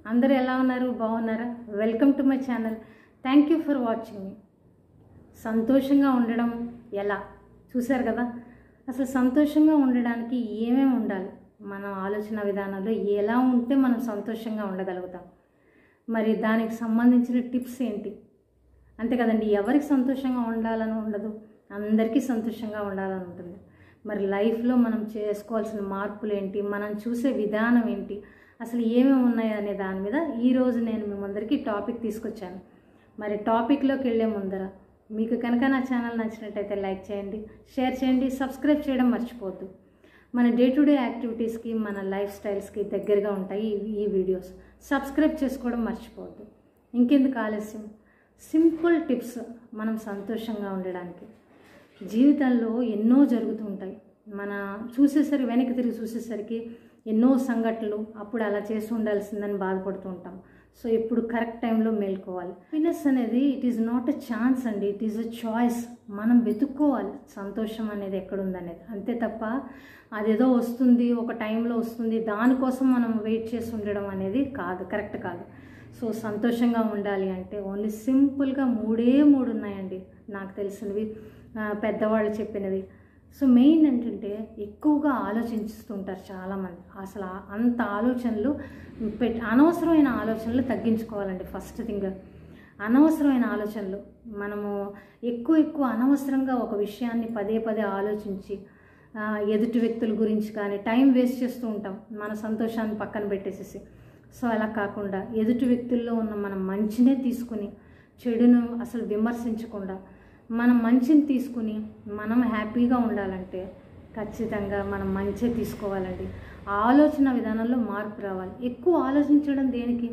అందరూ ఎలా ఉన్నారు బాగున్నారా welcome to my channel thank you for watching మీ సంతోషంగా ఉండడం ఎలా చూశారు కదా అసలు సంతోషంగా ఉండడానికి ఏమేమి ఉండాలి మన ఆలోచన విధానంలో ఎలా ఉంటే మనం సంతోషంగా ఉండగలుగుతాం మరి దానికి సంబంధించిన టిప్స్ ఏంటి అంతే కదండి ఎవరికి సంతోషంగా ఉండాలని ఉండదు అందరికీ సంతోషంగా ఉండాలని ఉంటుంది మరి లైఫ్లో మనం చేసుకోవాల్సిన మార్పులు ఏంటి మనం చూసే విధానం ఏంటి అసలు ఏమేమి ఉన్నాయి అనే దాని మీద ఈరోజు నేను మీ ముందరికి టాపిక్ తీసుకొచ్చాను మరి టాపిక్లోకి వెళ్ళే ముందర మీకు కనుక నా ఛానల్ నచ్చినట్టయితే లైక్ చేయండి షేర్ చేయండి సబ్స్క్రైబ్ చేయడం మర్చిపోవద్దు మన డే టు డే యాక్టివిటీస్కి మన లైఫ్ స్టైల్స్కి దగ్గరగా ఉంటాయి ఈ- ఈ వీడియోస్ సబ్స్క్రైబ్ చేసుకోవడం మర్చిపోవద్దు ఇంకెందుకు ఆలస్యం సింపుల్ టిప్స్ మనం సంతోషంగా ఉండడానికి జీవితంలో ఎన్నో జరుగుతూ ఉంటాయి మన చూసేసరికి వెనక్కి తిరిగి చూసేసరికి ఎన్నో సంఘటనలు అప్పుడు అలా చేసి ఉండాల్సిందని బాధపడుతూ ఉంటాం సో ఇప్పుడు కరెక్ట్ టైంలో మేల్కోవాలి హ్యాపీనెస్ అనేది it is not a chance అండి ఇట్ ఈస్ ఎ చాయిస్ మనం వెతుక్కోవాలి సంతోషం అనేది ఎక్కడుందనేది అంతే తప్ప అదేదో వస్తుంది ఒక టైంలో వస్తుంది దానికోసం మనం వెయిట్ చేసి ఉండడం అనేది కాదు కరెక్ట్ కాదు సో సంతోషంగా ఉండాలి అంటే ఓన్లీ సింపుల్గా మూడే మూడు ఉన్నాయండి నాకు తెలిసినవి ఆ, పెద్దవాళ్ళు చెప్పినవి సో మెయిన్ ఏంటంటే ఎక్కువగా ఆలోచించుతుంటారు చాలామంది అసలు ఆ- అంత ఆలోచనలు పెట్ అనవసరమైన ఆలోచనలు తగ్గించుకోవాలండి ఫస్ట్ థింగ్ అనవసరమైన ఆలోచనలు మనము ఎక్కువ ఎక్కువ అనవసరంగా ఒక విషయాన్ని పదే పదే ఆలోచించి ఆ, ఎదుటి వ్యక్తుల గురించి కానీ టైం వేస్ట్ చేస్తూ ఉంటాం మన సంతోషాన్ని పక్కన పెట్టేసేసి సో అలా కాకుండా ఎదుటి వ్యక్తుల్లో ఉన్న మనం మంచినే తీసుకుని చెడును అసలు విమర్శించకుండా మనం మంచిని తీసుకుని మనం హ్యాపీగా ఉండాలంటే ఖచ్చితంగా మనం మంచి తీసుకోవాలండి ఆలోచన విధానంలో మార్పు రావాలి ఎక్కువ ఆలోచించడం దేనికి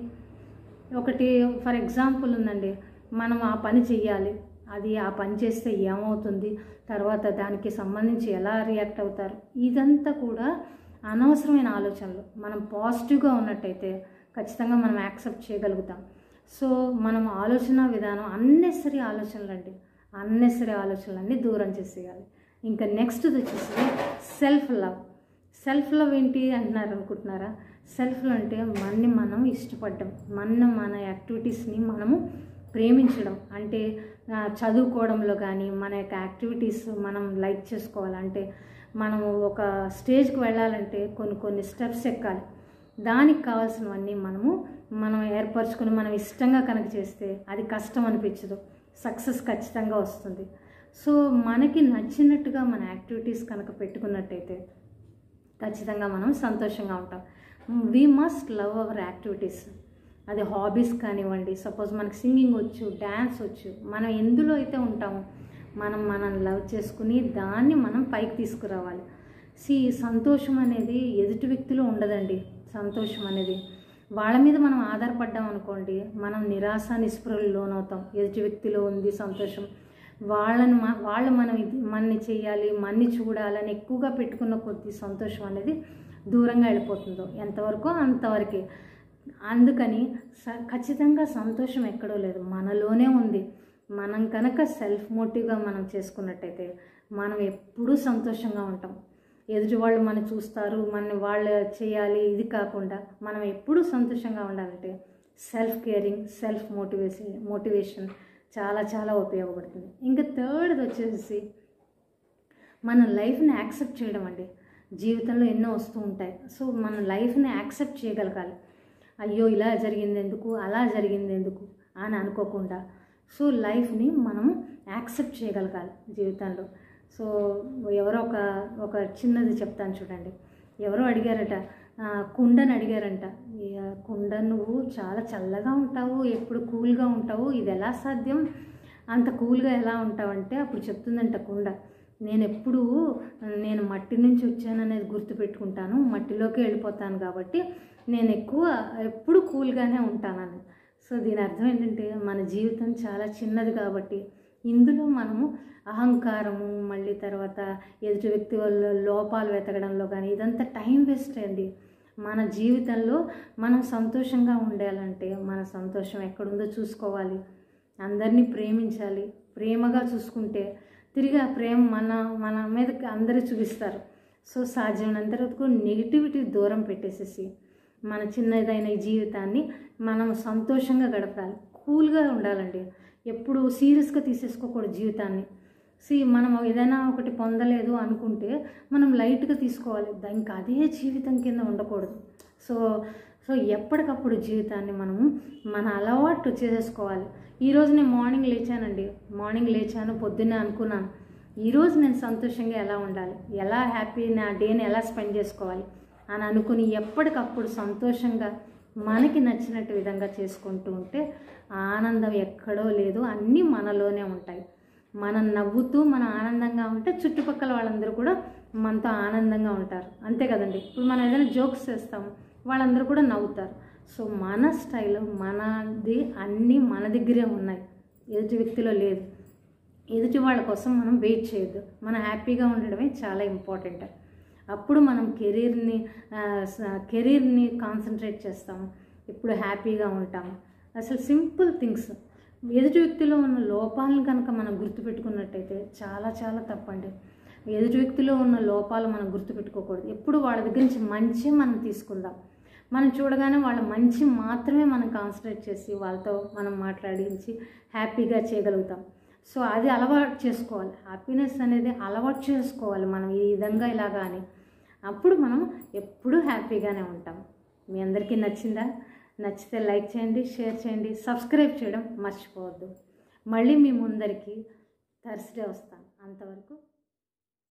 ఒకటి ఫర్ ఎగ్జాంపుల్ ఉందండి మనం ఆ పని చెయ్యాలి అది ఆ పని చేస్తే ఏమవుతుంది తర్వాత దానికి సంబంధించి ఎలా రియాక్ట్ అవుతారు ఇదంతా కూడా అనవసరమైన ఆలోచనలు మనం పాజిటివ్గా ఉన్నట్టయితే ఖచ్చితంగా మనం యాక్సెప్ట్ చేయగలుగుతాం సో మనం ఆలోచన విధానం అన్నెసరీ ఆలోచనలు అండి అన్నెసరీ ఆలోచనలన్నీ దూరం చేసేయాలి ఇంకా నెక్స్ట్ వచ్చేసి సెల్ఫ్ లవ్ సెల్ఫ్ లవ్ ఏంటి అంటున్నారు అనుకుంటున్నారా సెల్ఫ్ లవ్ అంటే మనని మనం ఇష్టపడడం మన మన యాక్టివిటీస్ని మనము ప్రేమించడం అంటే ఆ, చదువుకోవడంలో కానీ మన యొక్క యాక్టివిటీస్ మనం లైక్ చేసుకోవాలంటే మనము ఒక స్టేజ్కి వెళ్ళాలంటే కొన్ని కొన్ని స్టెప్స్ ఎక్కాలి దానికి కావాల్సినవన్నీ మనము మనం ఏర్పరచుకుని మనం ఇష్టంగా కనుక చేస్తే అది కష్టం అనిపించదు సక్సెస్ ఖచ్చితంగా వస్తుంది సో మనకి నచ్చినట్టుగా మన యాక్టివిటీస్ కనుక పెట్టుకున్నట్టయితే ఖచ్చితంగా మనం సంతోషంగా ఉంటాం we must love our activities అది హాబీస్ కానివ్వండి సపోజ్ మనకి సింగింగ్ వచ్చు డ్యాన్స్ వచ్చు మనం ఎందులో అయితే ఉంటామో మనం మనం లవ్ చేసుకుని దాన్ని మనం పైకి తీసుకురావాలి సి సంతోషం అనేది ఎదుటి వ్యక్తిలో ఉండదండి సంతోషం అనేది వాళ్ళ మీద మనం ఆధారపడ్డాం అనుకోండి మనం నిరాశ నిస్పృహలు లోనవుతాం ఎదుటి వ్యక్తిలో ఉంది సంతోషం వాళ్ళని మ- వాళ్ళు మనం ఇది మన్ని చేయాలి మన్ని చూడాలని ఎక్కువగా పెట్టుకున్న కొద్ది సంతోషం అనేది దూరంగా వెళ్ళిపోతుందో ఎంతవరకు అంతవరకే అందుకని స ఖచ్చితంగా సంతోషం ఎక్కడో లేదు మనలోనే ఉంది మనం కనుక సెల్ఫ్ మోటివ్గా మనం చేసుకున్నట్టయితే మనం ఎప్పుడూ సంతోషంగా ఉంటాం ఎదుటి వాళ్ళు మనం చూస్తారు మన వాళ్ళు చేయాలి ఇది కాకుండా మనం ఎప్పుడూ సంతోషంగా ఉండాలంటే self caring self motivation motivation చాలా చాలా ఉపయోగపడుతుంది ఇంకా థర్డ్ వచ్చేసి మన లైఫ్ని యాక్సెప్ట్ చేయడం అండి జీవితంలో ఎన్నో వస్తూ ఉంటాయి సో మన లైఫ్ని యాక్సెప్ట్ చేయగలగాలి అయ్యో ఇలా జరిగింది ఎందుకు అలా జరిగింది ఎందుకు అని అనుకోకుండా సో లైఫ్ని మనం యాక్సెప్ట్ చేయగలగాలి జీవితంలో సో ఎవరో ఒక ఒక చిన్నది చెప్తాను చూడండి ఎవరో అడిగారట ఆ, కుండని అడిగారంట "ఈ, ఆ, కుండ నువ్వు చాలా చల్లగా ఉంటావు ఎప్పుడు కూల్గా ఉంటావు ఇది ఎలా సాధ్యం అంత కూల్గా ఎలా ఉంటావంటే అప్పుడు చెప్తుందంట కుండ నేను ఎప్పుడు నేను మట్టి నుంచి వచ్చాననేది గుర్తుపెట్టుకుంటాను మట్టిలోకి వెళ్ళిపోతాను కాబట్టి నేను ఎక్కువ ఎప్పుడు కూల్గానే ఉంటానని సో దీని అర్థం ఏంటంటే మన జీవితం చాలా చిన్నది కాబట్టి ఇందులో మనము అహంకారము మళ్ళీ తర్వాత ఎదుటి వ్యక్తి వల్ల లోపాలు వెతకడంలో కానీ ఇదంతా టైం వేస్ట్ అండి మన జీవితంలో మనం సంతోషంగా ఉండాలంటే మన సంతోషం ఎక్కడుందో చూసుకోవాలి అందరినీ ప్రేమించాలి ప్రేమగా చూసుకుంటే తిరిగి ఆ ప్రేమ మన మన మీద అందరూ చూపిస్తారు సో సాధ్యమైనంత వరకు నెగిటివిటీ దూరం పెట్టేసేసి మన చిన్నదైన ఈ జీవితాన్ని మనం సంతోషంగా గడపాలి కూల్గా ఉండాలండి ఎప్పుడు సీరియస్గా తీసేసుకోకూడదు జీవితాన్ని సి మనం ఏదైనా ఒకటి పొందలేదు అనుకుంటే మనం లైట్గా తీసుకోవాలి దా- ఇంకా అదే జీవితం కింద ఉండకూడదు సో సో ఎప్పటికప్పుడు జీవితాన్ని మనం మన అలవాటు చేసేసుకోవాలి ఈరోజు నేను మార్నింగ్ లేచానండి మార్నింగ్ లేచాను పొద్దున్నే అనుకున్నాను ఈరోజు నేను సంతోషంగా ఎలా ఉండాలి ఎలా హ్యాపీ నా డేని ఎలా స్పెండ్ చేసుకోవాలి అని అనుకుని ఎప్పటికప్పుడు సంతోషంగా మనకి నచ్చినట్టు విధంగా చేసుకుంటూ ఉంటే ఆ ఆనందం ఎక్కడో లేదు అన్నీ మనలోనే ఉంటాయి మనం నవ్వుతూ మనం ఆనందంగా ఉంటే చుట్టుపక్కల వాళ్ళందరూ కూడా మనతో ఆనందంగా ఉంటారు అంతే కదండి ఇప్పుడు మనం ఏదైనా జోక్స్ చేస్తాము వాళ్ళందరూ కూడా నవ్వుతారు సో మన స్టైల్ మనది అన్నీ మన దగ్గరే ఉన్నాయి ఎదుటి వ్యక్తిలో లేదు ఎదుటి వాళ్ళ కోసం మనం వెయిట్ చేయొద్దు మనం హ్యాపీగా ఉండడమే చాలా ఇంపార్టెంట్ అప్పుడు మనం కెరీర్ని కెరీర్ని కాన్సన్ట్రేట్ చేస్తాము ఇప్పుడు హ్యాపీగా ఉంటాము అసలు సింపుల్ థింగ్స్ ఎదుటి వ్యక్తిలో ఉన్న లోపాలను కనుక మనం గుర్తుపెట్టుకున్నట్టయితే చాలా చాలా తప్పండి ఎదుటి వ్యక్తిలో ఉన్న లోపాలు మనం గుర్తుపెట్టుకోకూడదు ఎప్పుడు వాళ్ళ దగ్గర నుంచి మంచి మనం తీసుకుందాం మనం చూడగానే వాళ్ళ మంచి మాత్రమే మనం కాన్సన్ట్రేట్ చేసి వాళ్ళతో మనం మాట్లాడించి హ్యాపీగా చేయగలుగుతాం సో అది అలవాటు చేసుకోవాలి హ్యాపీనెస్ అనేది అలవాటు చేసుకోవాలి మనం ఈ విధంగా ఇలాగా అని అప్పుడు మనం ఎప్పుడూ హ్యాపీగానే ఉంటాం మీ అందరికీ నచ్చిందా నచ్చితే లైక్ చేయండి షేర్ చేయండి సబ్స్క్రైబ్ చేయడం మర్చిపోవద్దు మళ్ళీ మీ ముందరికి థర్స్డే వస్తాను అంతవరకు